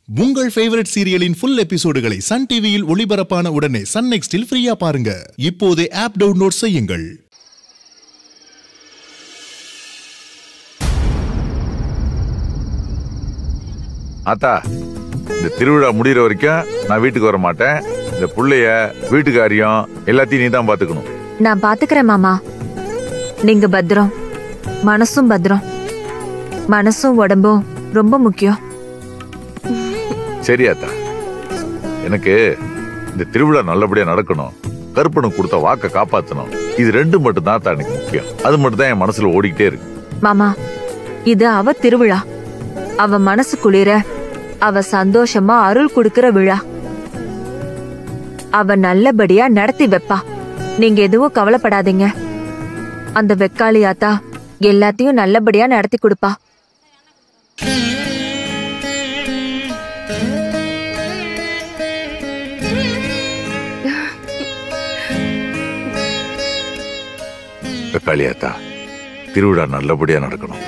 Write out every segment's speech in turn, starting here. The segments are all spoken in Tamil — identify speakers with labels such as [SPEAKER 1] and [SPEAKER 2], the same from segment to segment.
[SPEAKER 1] உங்கள் ஃபேவரட் சீரியலின் ஃபுல் எபிசோடுகளை சன் டிவியில் ஒளிபரப்பான உடனே சன் நெக்ஸ்டில் ஃப்ரீயா பாருங்க இப்போதே ஆப் டவுன்லோட் செய்யுங்கள்
[SPEAKER 2] ஆத்தா இந்த திருவிழா முடியிற வரைக்கும் நான் வீட்டுக்கு வர மாட்டேன் இந்த புள்ளைய வீட்டுக்காரியம் எல்லாத்தையும் நீ தான் பாத்துக்கணும்
[SPEAKER 3] நான் பாத்துக்கிறேன் மாமா நீங்க பத்திரம் மனசும் பத்திரம் மனசும் உடம்பும் ரொம்ப முக்கியம்
[SPEAKER 2] சரி ஆத்தா எனக்கு இந்த திருவிழா நல்லபடியா நடக்கணும் கருப்பணம் கொடுத்த வாக்க காப்பாத்தணும் இது ரெண்டு மட்டும் தான் ஆத்தா எனக்கு முக்கியம் அது மட்டும் தான் என் மனசுல ஓடிக்கிட்டே இருக்கு
[SPEAKER 3] மாமா இது அவ திருவிழா அவ மனசு குளிர அவ சந்தோஷமா அருள் கொடுக்கிற விழா அவ நல்லபடியா நடத்தி வைப்பா நீங்க எதுவும் கவலைப்படாதீங்க அந்த வெக்காளியாத்தா எல்லாத்தையும் நல்லபடியா நடத்தி கொடுப்பா
[SPEAKER 2] காளியாத்தா திருவிழா நல்லபடியா நடக்கணும்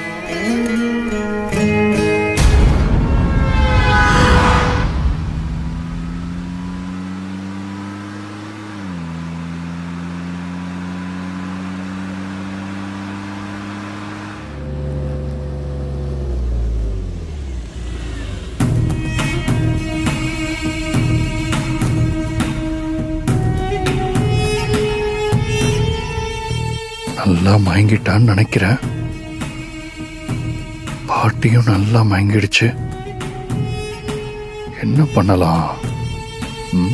[SPEAKER 4] நல்லா மயங்கிட்டான்னு நினைக்கிறேன் பாட்டியும் நல்லா மயங்கிடுச்சு என்ன பண்ணலாம் ம்?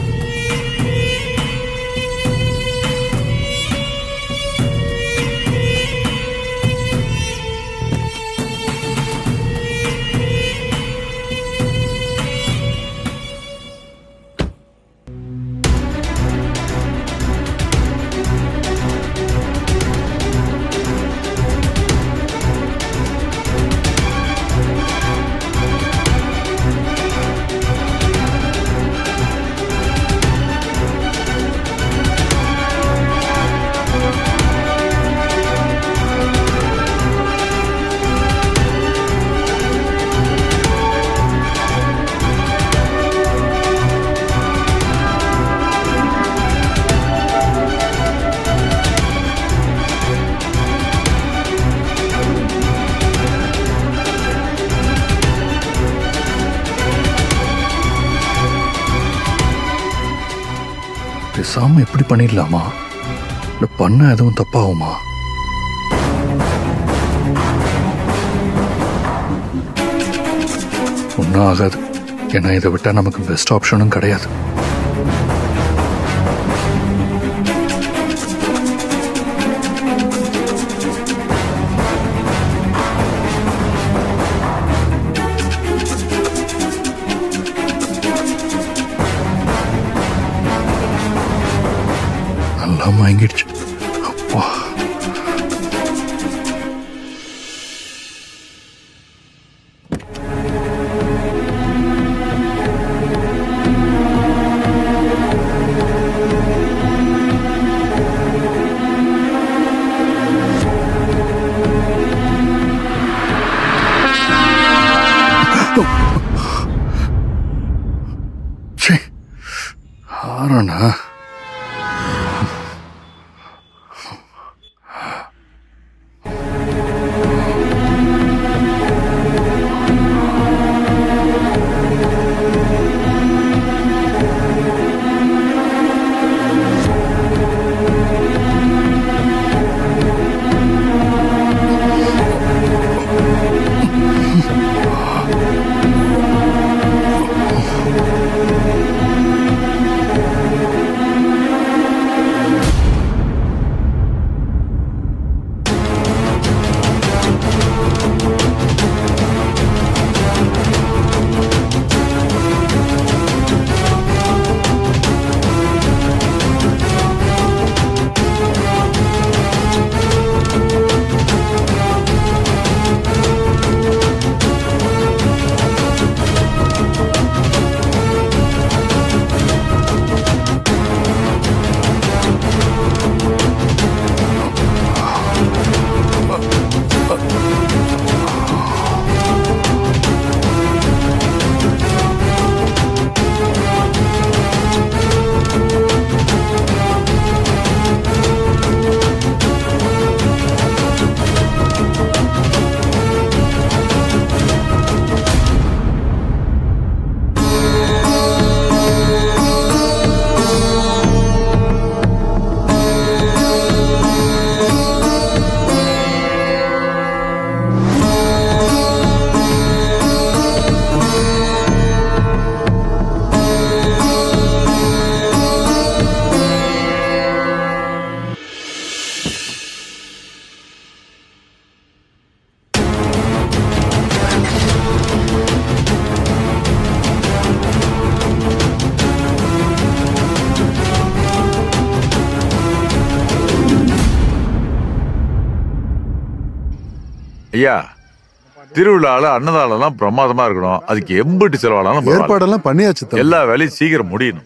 [SPEAKER 4] பேசாம இப்படி பண்ணிடலாமா இல்ல பண்ண எதுவும் தப்பாகுமா ஒன்றும் ஆகாது ஏன்னா இதை விட்டா நமக்கு பெஸ்ட் ஆப்ஷனும் கிடையாது நல்லா மயங்கிடுச்சு அப்பா ச்சே ஆறண்ணா
[SPEAKER 2] ஐயா திருவிழால அன்னதானம்லாம் பிரமாதமா இருக்கணும் அதுக்கு எம்பிட்டு செலவானாலும் பரவாயில்ல.
[SPEAKER 5] ஏற்பாடெல்லாம் பண்ணியாச்சு தம்பி
[SPEAKER 2] எல்லா வேலையும் சீக்கிரம் முடியணும்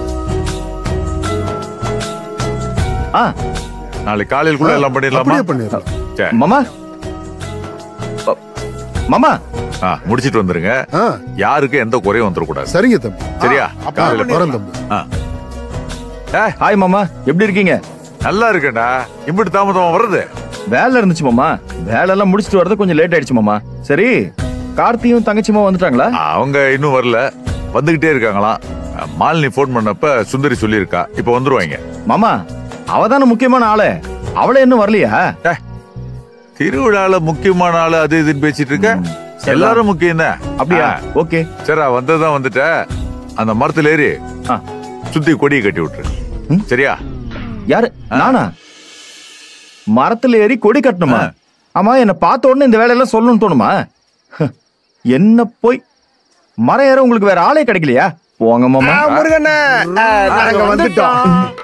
[SPEAKER 4] ஆ
[SPEAKER 2] நாளைக்கு காலையில எல்லாம் பண்ணிடலாமா
[SPEAKER 5] அப்படியே பண்ணிடலாம்
[SPEAKER 2] சரி.
[SPEAKER 4] மாமா அ, மாமா
[SPEAKER 2] ஆ, முடிச்சிட்டு வந்துருங்க
[SPEAKER 5] ஆ
[SPEAKER 2] யாருக்கும் எந்த குறையும் வந்துடக்கூடாது
[SPEAKER 5] சரிங்க தம்பி
[SPEAKER 2] சரியா காலையில
[SPEAKER 5] வரேன் தம்பி
[SPEAKER 2] ஆ. ஏய்,
[SPEAKER 4] ஹாய் மாமா எப்படி இருக்கீங்க
[SPEAKER 2] நல்லா இருக்கேன்டா இம்பிட்டு தாமதமா வருது
[SPEAKER 4] வேலை இருந்துச்சு மாமா வேலை எல்லாம் முடிச்சிட்டு வரது கொஞ்சம் லேட் ஆயிடுச்சு மாமா சரி கார்த்தியும் தங்கச்சிமா வந்துட்டாங்களா
[SPEAKER 2] அவங்க இன்னும் வரல வந்துகிட்டே இருக்காங்களாம் மாலினி ஃபோன் பண்ணப்ப சுந்தரி சொல்லியிருக்கா இப்ப வந்துருவாங்க
[SPEAKER 4] மாமா அவ தானே முக்கியமான ஆளு அவளே இன்னும் வரலையா
[SPEAKER 2] ஏய், திருவிழால முக்கியமான ஆளு அது இதுன்னு பேசிட்டு இருக்க
[SPEAKER 4] சரிதான்.
[SPEAKER 2] எல்லாரும் முக்கியம் தான்
[SPEAKER 4] அப்படியா ஓகே
[SPEAKER 2] சரி வந்ததுதான் வந்துட்ட அந்த மரத்துல ஏறி
[SPEAKER 4] ஆ.
[SPEAKER 2] சுத்தி கொடியை கட்டி விட்டுரு
[SPEAKER 4] ம்?
[SPEAKER 2] சரியா
[SPEAKER 4] யாரு நானா மரத்துல ஏறி கொடி கட்டணுமா ஆமா என்ன பார்த்த உடனே இந்த வேலையெல்லாம் சொல்லணும்னு தோணுமா ஹ, என்ன போய் மரம் ஏற உங்களுக்கு வேற ஆளே கிடைக்கலையா போங்க மாமா
[SPEAKER 6] முருகண்ணா நாங்க வந்துட்டோம்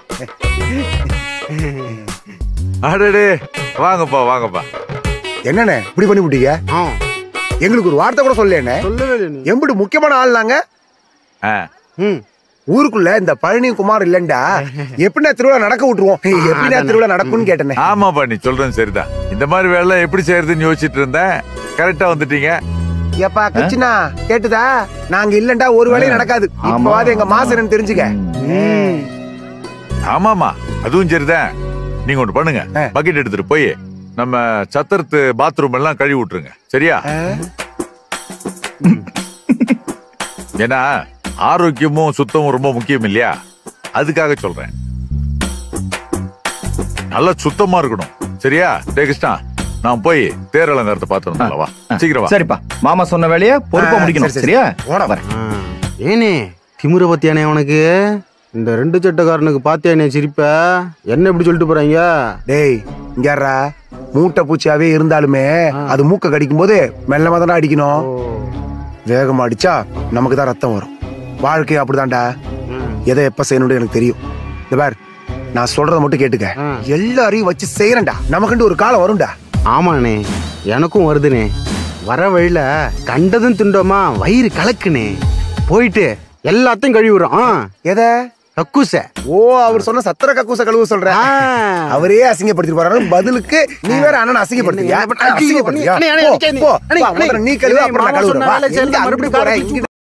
[SPEAKER 2] அடடே வாங்கப்பா வாங்கப்பா
[SPEAKER 6] என்னண்ணே இப்படி பண்ணி விட்டீங்க எங்களுக்கு ஒரு வார்த்தை கூட சொல்லண்ணே
[SPEAKER 7] சொல்லவே இல்லை நீ
[SPEAKER 6] எம்பிட்டு முக்கியமான ஆள் நாங்க
[SPEAKER 2] ஆ,
[SPEAKER 7] ம்
[SPEAKER 6] ஊருக்குள்ள இந்த பழனி குமார் இல்லண்டா எப்படின்னா திருவிழா நடக்க விட்டுருவோம் எப்படின்னா திருவிழா நடக்கும்னு கேட்டேனே
[SPEAKER 2] ஆமாப்பா நீ சொல்றது சரிதான் இந்த மாதிரி வேலை எப்படி செய்யறதுன்னு யோசிச்சுட்டு இருந்தேன் கரெக்டா வந்துட்டீங்க
[SPEAKER 6] எப்பா கிச்சனா கேட்டுதா நாங்க இல்லண்டா ஒரு வேலையும் நடக்காது இப்பவாது எங்க மாசனன்னு தெரிஞ்சுக்க
[SPEAKER 2] ஆமாமா அதுவும் சரிதான் நீங்க ஒண்ணு பண்ணுங்க
[SPEAKER 6] ஆ.
[SPEAKER 2] பக்கெட் எடுத்துட்டு போய் நம்ம சத்திரத்து பாத்ரூம் எல்லாம் கழுவி விட்டுருங்க சரியா ஏன்னா ஆரோக்கியமும் சுத்தமும் ரொம்ப முக்கியம் இல்லையா அதுக்காக சொல்றேன் நல்லா சுத்தமா இருக்கணும் சரியா டே கிருஷ்ணா நான் போய் தேர் அலங்காரத்தை பார்த்து வா சீக்கிரம் வா
[SPEAKER 4] சரிப்பா மாமா சொன்ன வேலைய பொறுப்பா
[SPEAKER 6] ஆ,
[SPEAKER 4] முடிக்கணும்
[SPEAKER 6] சரி, சரி.
[SPEAKER 4] சரியா
[SPEAKER 6] போடா.
[SPEAKER 4] வரேன்
[SPEAKER 7] ஏனே திமிர பத்தியானே உனக்கு இந்த ரெண்டு சட்டக்காரனுக்கு பாத்தியானே சிரிப்ப என்ன இப்படி சொல்லிட்டு போறாங்க
[SPEAKER 6] டேய் இங்கறா மூட்டை பூச்சியாவே இருந்தாலுமே அது மூக்க கடிக்கும் போது மெல்லமா தானே அடிக்கணும் வேகமா அடிச்சா நமக்கு தான் ரத்தம் வரும் வாழ்க்கை அப்படிதான்டா எதை எப்ப செய்யணும்னு எனக்கு தெரியும் இந்த பார் நான் சொல்றத மட்டும் கேட்டுக்க
[SPEAKER 7] ஆ.
[SPEAKER 6] எல்லாரையும் வச்சு செய்யறேன்டா நமக்குண்டு ஒரு காலம் வரும்டா
[SPEAKER 7] ஆமாண்ணே எனக்கும் வருதுண்ணே வர வழியில கண்டதும் திண்டோமா வயிறு கலக்குனே போயிட்டு எல்லாத்தையும் கழுவி விடுறோம் ஆ,
[SPEAKER 6] எதை
[SPEAKER 7] கக்கூச
[SPEAKER 6] ஓ அவர் சொன்ன சத்திர கக்கூச கழுவு சொல்ற
[SPEAKER 7] ஆ.
[SPEAKER 6] அவரே அசிங்கப்படுத்திட்டு போறாரு பதிலுக்கு நீ வேற அண்ணன் அசிங்கப்படுத்தியா
[SPEAKER 7] அண்ணே, அண்ணே,
[SPEAKER 6] அசிங்கப்படுத்தியா
[SPEAKER 7] அண்ணே, அண்ணே,
[SPEAKER 6] போ,
[SPEAKER 7] அண்ணே,
[SPEAKER 6] போ.
[SPEAKER 7] அண்ணே,
[SPEAKER 6] வா,
[SPEAKER 7] அண்ணே,
[SPEAKER 6] முதல்ல நீ கழுவு
[SPEAKER 7] இதே
[SPEAKER 6] அப்புறம் நான்
[SPEAKER 7] மாமா
[SPEAKER 6] கழுவுறேன்
[SPEAKER 7] சொன்ன
[SPEAKER 6] வா.
[SPEAKER 7] வேலை செய்யல,
[SPEAKER 6] எங்க அங்கிட்டு
[SPEAKER 7] மறுபடியும்
[SPEAKER 6] போற
[SPEAKER 7] வேலை
[SPEAKER 6] இங்கிட்டு